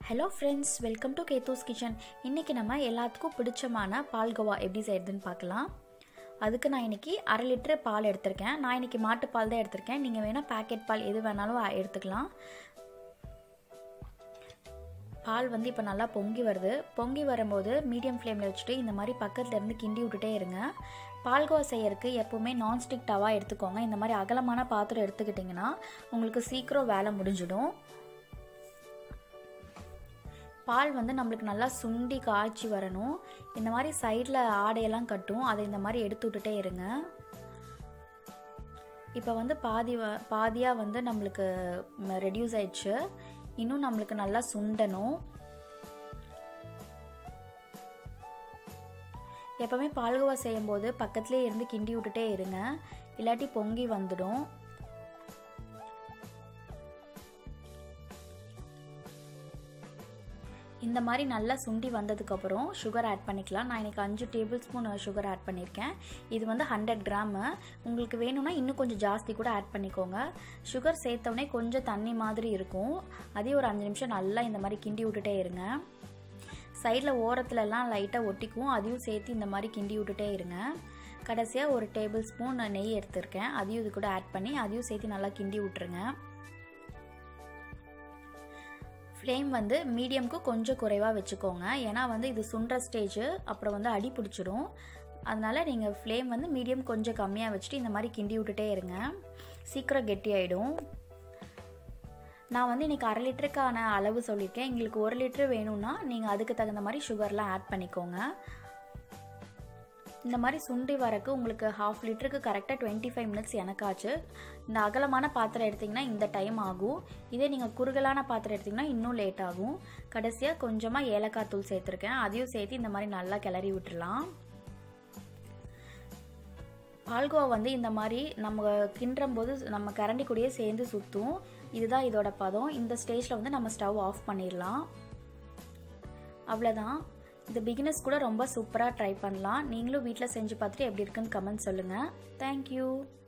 hello friends welcome to கேத்தூஸ் kitchen இன்றைக்கி நம்ம எல்லாத்துக்கும் பிடிச்சமான பால்கோவா எப்படி செய்யறதுன்னு பார்க்கலாம் அதுக்கு நான் இன்றைக்கி அரை லிட்டரு பால் எடுத்திருக்கேன் நான் இன்றைக்கி மாட்டுப்பால் தான் எடுத்திருக்கேன் நீங்கள் வேணால் பேக்கெட் பால் எது வேணாலும் எடுத்துக்கலாம் பால் வந்து இப்போ நல்லா பொங்கி வருது பொங்கி வரும்போது மீடியம் ஃப்ளேமில் வச்சுட்டு இந்த மாதிரி பக்கத்தில் இருந்து கிண்டி விட்டுட்டே இருங்க பால்கோவா செய்யறதுக்கு எப்போவுமே நான்ஸ்டிக் டவா எடுத்துக்கோங்க இந்த மாதிரி அகலமான பாத்திரம் எடுத்துக்கிட்டிங்கன்னா உங்களுக்கு சீக்கிரம் வேலை முடிஞ்சிடும் பால் வந்து நம்மளுக்கு நல்லா சுண்டி காய்ச்சி வரணும் இந்த மாதிரி சைடில் ஆடையெல்லாம் கட்டும் அதை இந்த மாதிரி எடுத்து விட்டுட்டே இருங்க இப்போ வந்து பாதி பாதியாக வந்து நம்மளுக்கு ரெடியூஸ் ஆயிடுச்சு இன்னும் நம்மளுக்கு நல்லா சுண்டணும் எப்போவுமே பால்கோவா செய்யும்போது பக்கத்துலேயே இருந்து கிண்டி விட்டுட்டே இருங்க இல்லாட்டி பொங்கி வந்துடும் இந்த மாதிரி நல்லா சுண்டி வந்ததுக்கப்புறம் சுகர் ஆட் பண்ணிக்கலாம் நான் இன்றைக்கி அஞ்சு டேபிள் ஸ்பூன் சுகர் ஆட் பண்ணியிருக்கேன் இது வந்து ஹண்ட்ரட் கிராமு உங்களுக்கு வேணும்னா இன்னும் கொஞ்சம் ஜாஸ்தி கூட ஆட் பண்ணிக்கோங்க சுகர் சேர்த்தோடனே கொஞ்சம் தண்ணி மாதிரி இருக்கும் அதே ஒரு அஞ்சு நிமிஷம் நல்லா இந்த மாதிரி கிண்டி விட்டுட்டே இருங்க சைடில் ஓரத்துலலாம் லைட்டாக ஒட்டிக்கும் அதையும் சேர்த்து இந்த மாதிரி கிண்டி விட்டுட்டே இருங்க கடைசியாக ஒரு டேபிள் ஸ்பூன் நெய் எடுத்திருக்கேன் அதையும் இது கூட ஆட் பண்ணி அதையும் சேர்த்து நல்லா கிண்டி விட்டுருங்க ஃப்ளேம் வந்து மீடியம்க்கு கொஞ்சம் குறைவாக வச்சுக்கோங்க ஏன்னா வந்து இது சுண்டுற ஸ்டேஜ் அப்புறம் வந்து அடி பிடிச்சிடும் அதனால் நீங்கள் ஃப்ளேம் வந்து மீடியம் கொஞ்சம் கம்மியாக வச்சுட்டு இந்த மாதிரி கிண்டி விட்டுட்டே இருங்க சீக்கிரம் கெட்டி ஆகிடும் நான் வந்து இன்றைக்கி அரை லிட்டருக்கான அளவு சொல்லியிருக்கேன் எங்களுக்கு ஒரு லிட்டரு வேணும்னா நீங்கள் அதுக்கு தகுந்த மாதிரி சுகர்லாம் ஆட் பண்ணிக்கோங்க இந்த மாதிரி சுண்டி வரக்கு உங்களுக்கு ஹாஃப் லிட்டருக்கு கரெக்டாக டுவெண்ட்டி ஃபைவ் மினிட்ஸ் எனக்காச்சு இந்த அகலமான பாத்திரம் எடுத்திங்கன்னா இந்த டைம் ஆகும் இதே நீங்கள் குறுகலான பாத்திரம் எடுத்திங்கன்னா இன்னும் லேட் ஆகும் கடைசியாக கொஞ்சமாக ஏலக்காய் தூள் சேர்த்துருக்கேன் அதையும் சேர்த்து இந்த மாதிரி நல்லா கிளறி விட்டுடலாம் பால்கோவா வந்து இந்த மாதிரி நம்ம கிண்டும் போது நம்ம கரண்டி கூடயே சேர்ந்து சுற்றும் இதுதான் இதோட பதம் இந்த ஸ்டேஜில் வந்து நம்ம ஸ்டவ் ஆஃப் பண்ணிடலாம் அவ்வளோதான் இந்த பிகினர்ஸ் கூட ரொம்ப சூப்பராக ட்ரை பண்ணலாம் நீங்களும் வீட்டில் செஞ்சு பார்த்துட்டு எப்படி இருக்குன்னு கமெண்ட் சொல்லுங்கள் தேங்க்யூ